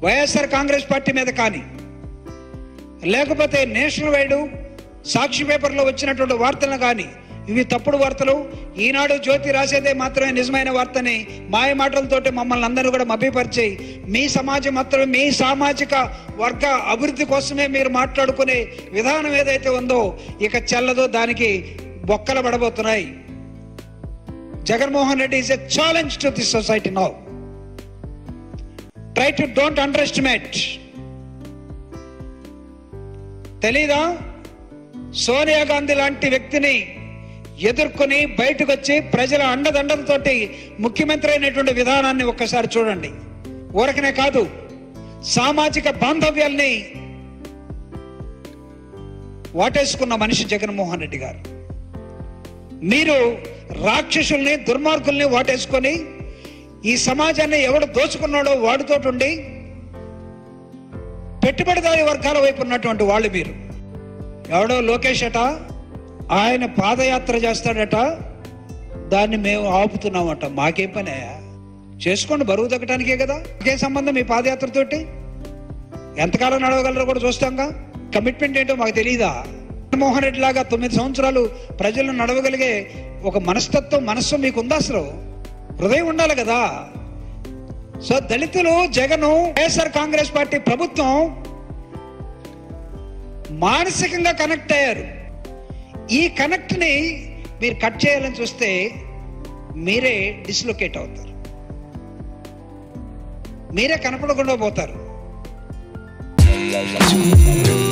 YSR Congress party మీద కానీ లేకపోతే నేషనల్ వైడ్ సాక్షి పేపర్లో వచ్చినటువంటి వార్తలను కానీ ఇవి తప్పుడు వార్తలు ఈనాడు జ్యోతి రాసేదే మాత్రమే నిజమైన వార్తని మాయ మాటలతోటి మమ్మల్ని అందరూ కూడా మభ్యపరిచి మీ సమాజం మాత్రమే మీ సామాజిక వర్గ అభివృద్ధి కోసమే మీరు మాట్లాడుకునే విధానం ఏదైతే ఉందో ఇక చెల్లదో దానికి బొక్కలు పడబోతున్నాయి Jaganmohan Reddy is a challenge to the society now try to don't underestimate తెలీదా సోనియా గాంధీ లాంటి వ్యక్తిని ఎదుర్కొని బయటకు వచ్చి ప్రజల అండదండలతోటి ముఖ్యమంత్రి అయినటువంటి విధానాన్ని ఒక్కసారి చూడండి ఊరకనే కాదు సామాజిక బాంధవ్యాల్ని వాటేసుకున్న మనిషి జగన్మోహన్ రెడ్డి గారు మీరు రాక్షసుల్ని దుర్మార్గుల్ని వాటేసుకొని ఈ సమాజాన్ని ఎవడు దోచుకున్నాడో వాడితోటుండి పెట్టుబడిదారి వర్గాల వైపు ఉన్నటువంటి వాళ్ళు మీరు ఎవడో లోకేష్ అట ఆయన పాదయాత్ర చేస్తాడట దాన్ని మేము ఆపుతున్నామట మాకేం పనే చేసుకోండి బరువు తగ్గటానికే కదా ఇంకేం సంబంధం మీ పాదయాత్రతోటి ఎంతకాలం నడవగలరో కూడా చూస్తాంగా కమిట్మెంట్ ఏంటో మాకు తెలియదా జగన్మోహన్ రెడ్డి లాగా తొమ్మిది సంవత్సరాలు ప్రజలను నడవగలిగే ఒక మనస్తత్వం మనస్సు మీకు ఉందా అసలు హృదయం ఉండాలి కదా సో దళితులు జగను వైఎస్ఆర్ కాంగ్రెస్ పార్టీ ప్రభుత్వం మానసికంగా కనెక్ట్ అయ్యారు ఈ కనెక్ట్ ని మీరు కట్ చేయాలని చూస్తే మీరే డిస్లొకేట్ అవుతారు మీరే కనపడకుండా పోతారు